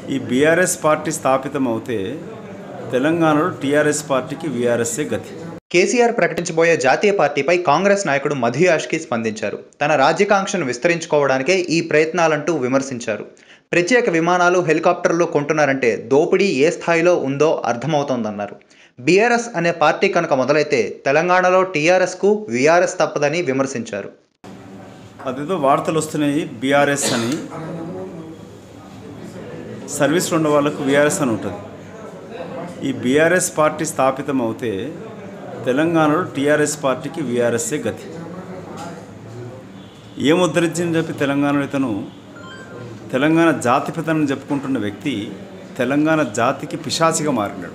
ఈ BRS party స్థాపితం అవుతే తెలంగాణలో టీఆర్ఎస్ పార్టీకి వీఆర్ఎస్ఏ గతి కేసీఆర్ ప్రకటించబోయే జాతీయ పార్టీపై కాంగ్రెస్ నాయకుడు మధు యాష్కి స్పందించారు తన రాజ్యకాంక్షను విస్తరించుకోవడానికే ఈ ప్రయత్నాలంటూ విమర్శించారు ప్రత్యేక విమానాలు హెలికాప్టర్లు కొంటున్నారంటే దోపిడీ ఏ స్థాయిలో ఉందో అర్థమవుతోందన్నారు బీఆర్ఎస్ అనే పార్టీ కనుక మొదలైతే తెలంగాణలో టీఆర్ఎస్కు వీఆర్ఎస్ తప్పదని విమర్శించారు అదేదో వార్తలు వస్తున్నాయి బీఆర్ఎస్ అని సర్వీస్లో ఉన్న వాళ్ళకు వీఆర్ఎస్ అని ఉంటుంది ఈ బీఆర్ఎస్ పార్టీ స్థాపితం అవుతే తెలంగాణలో టీఆర్ఎస్ పార్టీకి వీఆర్ఎస్ఏ గతి ఏం ఉద్ధరించిందని చెప్పి తెలంగాణలో ఇతను తెలంగాణ జాతిపితనని చెప్పుకుంటున్న వ్యక్తి తెలంగాణ జాతికి పిశాచిగా మారినాడు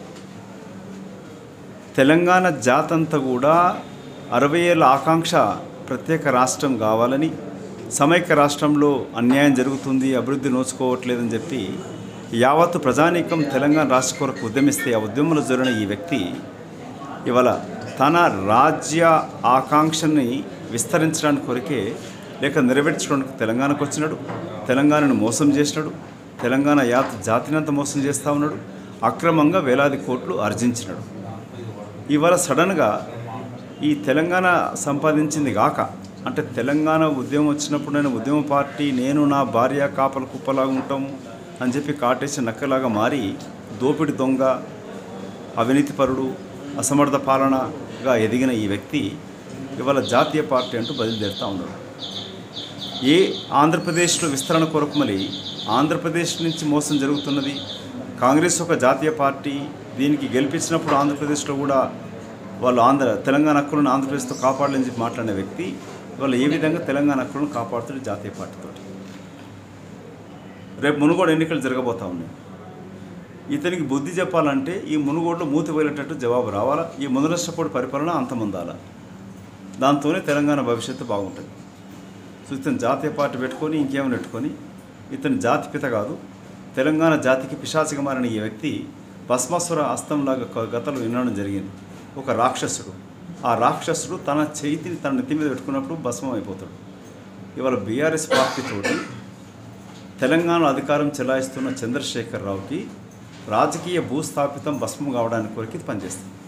తెలంగాణ జాతంతా కూడా అరవై ఏళ్ళ ఆకాంక్ష ప్రత్యేక రాష్ట్రం కావాలని సమైక్య రాష్ట్రంలో అన్యాయం జరుగుతుంది అభివృద్ధి నోచుకోవట్లేదని చెప్పి యావత్తు ప్రజానీకం తెలంగాణ రాష్ట్ర కొరకు ఉద్యమిస్తే ఆ ఉద్యమంలో జరిగిన ఈ వ్యక్తి ఇవాళ తన రాజ్య ఆకాంక్షని విస్తరించడానికి కొరకే లేక నెరవేర్చడానికి తెలంగాణకు వచ్చినాడు తెలంగాణను మోసం చేసినాడు తెలంగాణ యాత జాతినంతా మోసం చేస్తూ ఉన్నాడు అక్రమంగా వేలాది కోట్లు ఆర్జించినాడు ఇవాళ సడన్గా ఈ తెలంగాణ సంపాదించింది కాక అంటే తెలంగాణ ఉద్యమం వచ్చినప్పుడు నేను ఉద్యమ పార్టీ నేను నా భార్య కాపల కుప్పలాగా ఉంటాము అని చెప్పి కాటేసి నక్కలాగా మారి దోపిడి దొంగ అవినీతిపరుడు అసమర్థ పాలనగా ఎదిగిన ఈ వ్యక్తి ఇవాళ జాతీయ పార్టీ అంటూ బయలుదేరుతూ ఉన్నాడు ఏ ఆంధ్రప్రదేశ్లో విస్తరణ కొరకు మరి ఆంధ్రప్రదేశ్ నుంచి మోసం జరుగుతున్నది కాంగ్రెస్ ఒక జాతీయ పార్టీ దీనికి గెలిపించినప్పుడు ఆంధ్రప్రదేశ్లో కూడా వాళ్ళు ఆంధ్ర తెలంగాణ హక్కులను ఆంధ్రప్రదేశ్తో కాపాడాలని చెప్పి మాట్లాడిన వ్యక్తి వాళ్ళు ఏ విధంగా తెలంగాణ హక్కులను కాపాడుతాడు జాతీయ పార్టీతో రేపు మునుగోడు ఎన్నికలు జరగబోతా ఉన్నాయి ఇతనికి బుద్ధి చెప్పాలంటే ఈ మునుగోడులో మూతి పోయేటట్టు జవాబు రావాలా ఈ మునరష్టపోడు పరిపాలన అంతముందాలా దాంతోనే తెలంగాణ భవిష్యత్తు బాగుంటుంది సో ఇతను జాతీయ పార్టీ పెట్టుకొని ఇంకేమైనా పెట్టుకొని ఇతను జాతిపిత కాదు తెలంగాణ జాతికి పిశాచిగా మారిన ఈ వ్యక్తి భస్మాసుర హస్తంలాగా క- గతంలో వినడం జరిగింది ఒక రాక్షసుడు ఆ రాక్షసుడు తన చేతిని తన నెత్తి మీద పెట్టుకున్నప్పుడు భస్మం అయిపోతాడు ఇవాళ బీఆర్ఎస్ పార్టీతోటి తెలంగాణ అధికారం చెలాయిస్తున్న చంద్రశేఖర్ రావుకి రాజకీయ భూస్థాపితం భస్మం కావడానికి కొరకు ఇది పనిచేస్తుంది